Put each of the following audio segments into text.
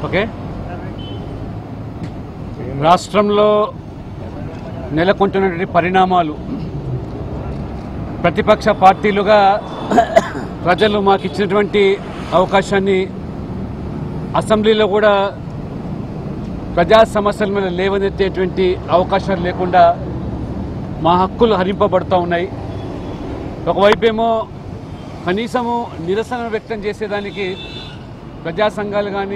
okay రాష్ట్రంలో నెలకొంటున్నటువంటి పరిణామాలు ప్రతిపక్ష పార్టీలుగా ప్రజలు మాకు ఇచ్చినటువంటి అవకాశాన్ని అసెంబ్లీలో కూడా ప్రజా సమస్యల మీద లేవనెత్తేటువంటి అవకాశాలు లేకుండా మా హక్కులు హరింపబడుతూ ఉన్నాయి ఒకవైపేమో కనీసము నిరసన వ్యక్తం చేసేదానికి ప్రజా సంఘాలు కానీ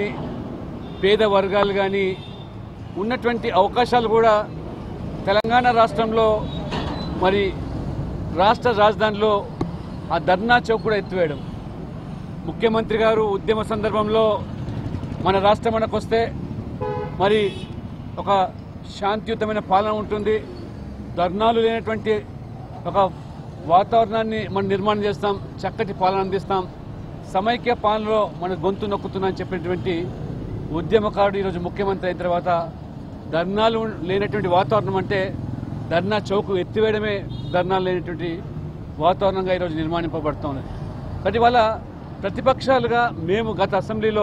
పేద వర్గాలు కానీ ఉన్నటువంటి అవకాశాలు కూడా తెలంగాణ రాష్ట్రంలో మరి రాష్ట్ర రాజధానిలో ఆ ధర్నా చౌక్ కూడా ఎత్తివేయడం ముఖ్యమంత్రి గారు ఉద్యమ సందర్భంలో మన రాష్ట్రం మనకు వస్తే మరి ఒక శాంతియుతమైన పాలన ఉంటుంది ధర్నాలు లేనటువంటి ఒక వాతావరణాన్ని మనం నిర్మాణం చేస్తాం చక్కటి పాలన అందిస్తాం సమైక్య పాలనలో మన గొంతు నొక్కుతున్నాం చెప్పినటువంటి ఉద్యమకారుడు ఈరోజు ముఖ్యమంత్రి అయిన తర్వాత ధర్నాలు లేనటువంటి వాతావరణం అంటే ధర్నా చౌకు ఎత్తివేయడమే ధర్నాలు లేనటువంటి వాతావరణంగా ఈరోజు నిర్మాణింపబడుతోంది కాబట్టి వల్ల ప్రతిపక్షాలుగా మేము గత అసెంబ్లీలో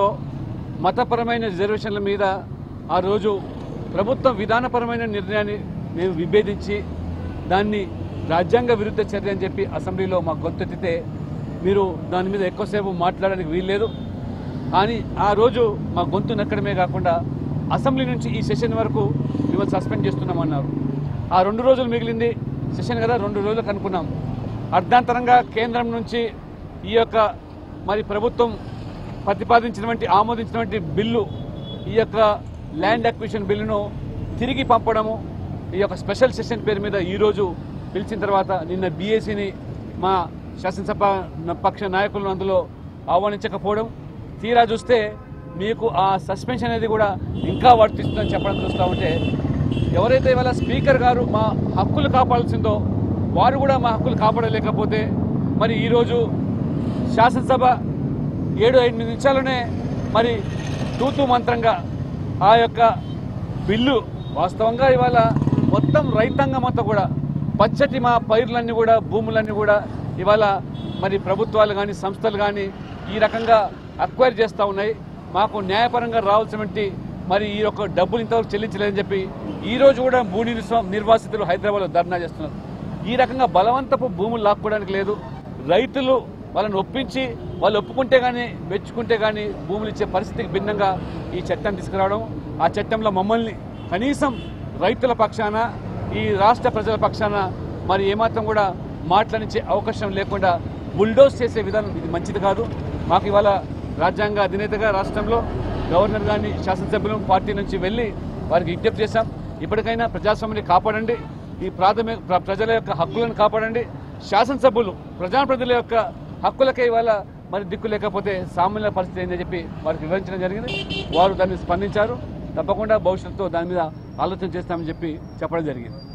మతపరమైన రిజర్వేషన్ల మీద ఆ రోజు ప్రభుత్వం విధానపరమైన నిర్ణయాన్ని మేము విభేదించి దాన్ని రాజ్యాంగ విరుద్ధ చర్య అని చెప్పి అసెంబ్లీలో మాకు గొంతెత్తితే మీరు దాని మీద ఎక్కువసేపు మాట్లాడడానికి వీల్లేదు కానీ ఆ రోజు మా గొంతు నక్కడమే కాకుండా అసెంబ్లీ నుంచి ఈ సెషన్ వరకు మిమ్మల్ని సస్పెండ్ చేస్తున్నామన్నారు ఆ రెండు రోజులు మిగిలింది సెషన్ కదా రెండు రోజులకు అనుకున్నాం అర్ధాంతరంగా కేంద్రం నుంచి ఈ యొక్క మరి ప్రభుత్వం ప్రతిపాదించినటువంటి ఆమోదించినటువంటి బిల్లు ఈ యొక్క ల్యాండ్ అక్విజిషన్ బిల్లును తిరిగి పంపడము ఈ యొక్క స్పెషల్ సెషన్ పేరు మీద ఈరోజు పిలిచిన తర్వాత నిన్న బీఏసీని మా శాసనసభ న- పక్ష నాయకులను అందులో ఆహ్వానించకపోవడం తీరా చూస్తే మీకు ఆ సస్పెన్షన్ అనేది కూడా ఇంకా వర్తిస్తుందని చెప్పడం చూస్తూ ఉంటే ఎవరైతే ఇవాళ స్పీకర్ గారు మా హక్కులు కాపాడాల్సిందో వారు కూడా మా హక్కులు కాపాడలేకపోతే మరి ఈరోజు శాసనసభ ఏడు ఎనిమిది నిమిషాలనే మరి తూతూ మంత్రంగా ఆ యొక్క బిల్లు వాస్తవంగా ఇవాళ మొత్తం రైతాంగం అంతా కూడా పచ్చటి మా పైర్లన్నీ కూడా భూములన్నీ కూడా ఇవాళ మరి ప్రభుత్వాలు కానీ సంస్థలు కానీ ఈ రకంగా అక్వైర్ చేస్తూ ఉన్నాయి మాకు న్యాయపరంగా రావాల్సినటువంటి మరి ఈ యొక్క డబ్బులు ఇంతవరకు చెల్లించలేదని చెప్పి ఈ రోజు కూడా భూ నిర్వా- నిర్వాసితులు హైదరాబాద్లో ధర్నా చేస్తున్నారు ఈ రకంగా బలవంతపు భూములు లాక్కోవడానికి లేదు రైతులు వాళ్ళని ఒప్పించి వాళ్ళు ఒప్పుకుంటే కానీ మెచ్చుకుంటే కానీ భూములు ఇచ్చే పరిస్థితికి భిన్నంగా ఈ చట్టం తీసుకురావడం ఆ చట్టంలో మమ్మల్ని కనీసం రైతుల పక్షాన ఈ రాష్ట్ర ప్రజల పక్షాన మరి ఏమాత్రం కూడా మాట్లాడించే అవకాశం లేకుండా బుల్డోస్ చేసే విధానం ఇది మంచిది కాదు మాకు ఇవాళ రాజ్యాంగ అధినేతగా రాష్ట్రంలో గవర్నర్ గారిని శాసనసభ్యులు పార్టీ నుంచి వెళ్ళి వారికి విజ్ఞప్తి చేశాం ఇప్పటికైనా ప్రజాస్వామ్యాన్ని కాపాడండి ఈ ప్రాథమిక ప్ర- ప్రజల యొక్క హక్కులను కాపాడండి శాసనసభ్యులు ప్రజాప్రతినిధుల యొక్క హక్కులకే ఇవాళ మరి దిక్కు లేకపోతే సామాన్య పరిస్థితి ఏందని చెప్పి వారికి వివరించడం జరిగింది వారు దాన్ని స్పందించారు తప్పకుండా భవిష్యత్తులో దాని మీద ఆలోచన చేస్తామని చెప్పి చెప్పడం జరిగింది